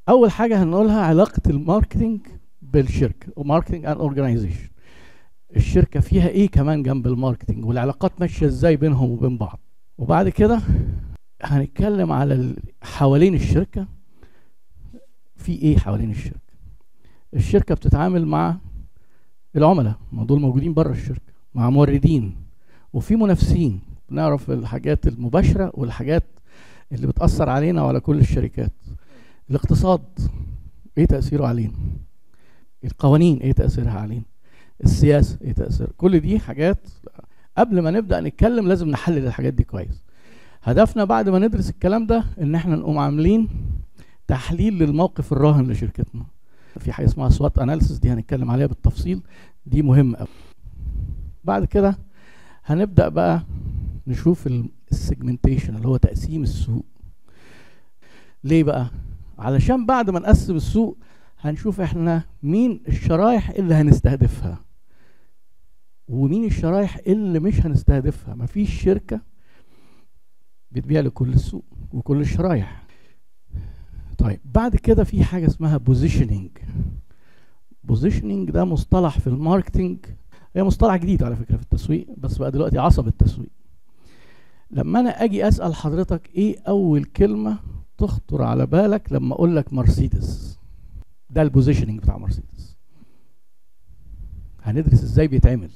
اول حاجه هنقولها علاقه الماركتنج بالشركه وماركتنج اند اورجانيزيشن الشركه فيها ايه كمان جنب الماركتنج والعلاقات ماشيه ازاي بينهم وبين بعض وبعد كده هنتكلم على ال- حوالين الشركه في ايه حوالين الشركه الشركه بتتعامل مع العملاء ما دول موجودين بره الشركه مع موردين وفي منافسين بنعرف الحاجات المباشره والحاجات اللي بتاثر علينا وعلى كل الشركات الاقتصاد ايه تاثيره علينا القوانين ايه تاثيرها علينا السياسه ايه تاثير كل دي حاجات قبل ما نبدا نتكلم لازم نحلل الحاجات دي كويس هدفنا بعد ما ندرس الكلام ده ان احنا نقوم عاملين تحليل للموقف الراهن لشركتنا في حاجه اسمها سوات اناليسيس دي هنتكلم عليها بالتفصيل دي مهمه قوي بعد كده هنبدا بقى نشوف السيجمنتيشن اللي هو تقسيم السوق ليه بقى علشان بعد ما نقسم السوق هنشوف احنا مين الشرايح اللي هنستهدفها ومين الشرايح اللي مش هنستهدفها مفيش شركة بتبيع لكل السوق وكل الشرايح طيب بعد كده في حاجة اسمها بوزيشننج بوزيشننج ده مصطلح في الماركتينج هي مصطلح جديد على فكرة في التسويق بس بقى دلوقتي عصب التسويق لما انا اجي اسال حضرتك ايه اول كلمه تخطر على بالك لما اقول لك مرسيدس ده البوزيشننج بتاع مرسيدس هندرس ازاي بيتعمل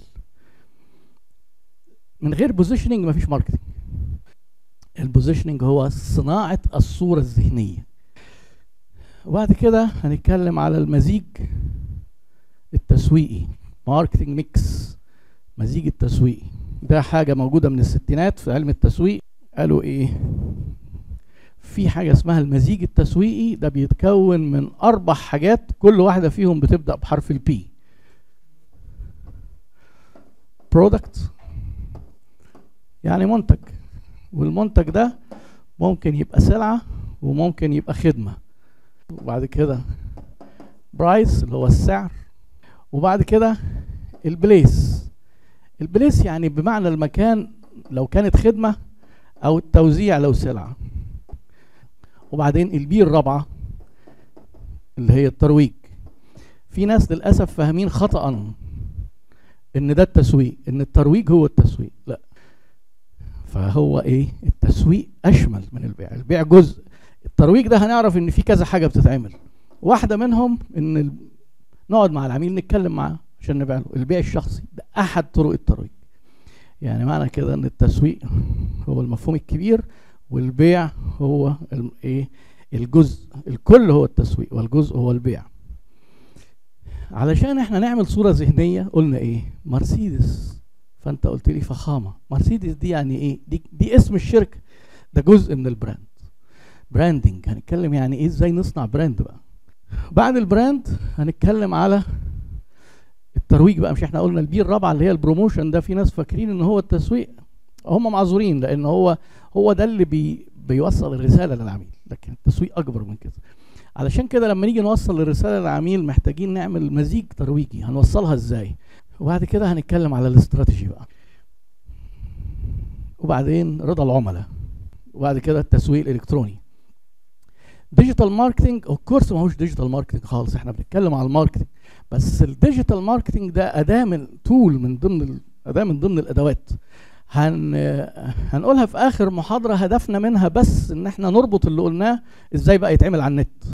من غير بوزيشننج مفيش ماركتنج البوزيشننج هو صناعه الصوره الذهنيه وبعد كده هنتكلم على المزيج التسويقي ماركتنج ميكس مزيج التسويقي ده حاجه موجوده من الستينات في علم التسويق قالوا ايه في حاجه اسمها المزيج التسويقي ده بيتكون من اربع حاجات كل واحده فيهم بتبدا بحرف البي برودكت يعني منتج والمنتج ده ممكن يبقى سلعه وممكن يبقى خدمه وبعد كده برايس اللي هو السعر وبعد كده البليس البليس يعني بمعنى المكان لو كانت خدمة أو التوزيع لو سلعة وبعدين البي الرابعة اللي هي الترويج في ناس للأسف فاهمين خطأ إن ده التسويق إن الترويج هو التسويق لا فهو إيه التسويق أشمل من البيع البيع جزء الترويج ده هنعرف إن في كذا حاجة بتتعمل واحدة منهم إن ال... نقعد مع العميل نتكلم معاه عشان نبيع له البيع الشخصي ده احد طرق الترويج يعني معنى كده ان التسويق هو المفهوم الكبير والبيع هو ايه الجزء الكل هو التسويق والجزء هو البيع علشان احنا نعمل صورة ذهنية قلنا ايه مرسيدس فانت قلت لي فخامة مرسيدس دي يعني ايه دي, دي اسم الشركة ده جزء من البراند براندنج هنتكلم يعني ايه ازاي نصنع براند بقى بعد البراند هنتكلم على الترويج بقى مش احنا قلنا البي الرابعه اللي هي البروموشن ده في ناس فاكرين ان هو التسويق هم معذورين لان هو هو ده اللي بي بيوصل الرساله للعميل لكن التسويق اكبر من كده علشان كده لما نيجي نوصل الرساله للعميل محتاجين نعمل مزيج ترويجي هنوصلها ازاي وبعد كده هنتكلم على الاستراتيجي بقى وبعدين رضا العملاء وبعد كده التسويق الالكتروني ديجيتال ماركتنج اوف كورس ما هوش ديجيتال ماركتنج خالص احنا بنتكلم على الماركتنج بس الديجيتال ماركتنج ده اداه من تول من ضمن اداه من ضمن الادوات هن هنقولها في اخر محاضره هدفنا منها بس ان احنا نربط اللي قلناه ازاي بقى يتعمل على النت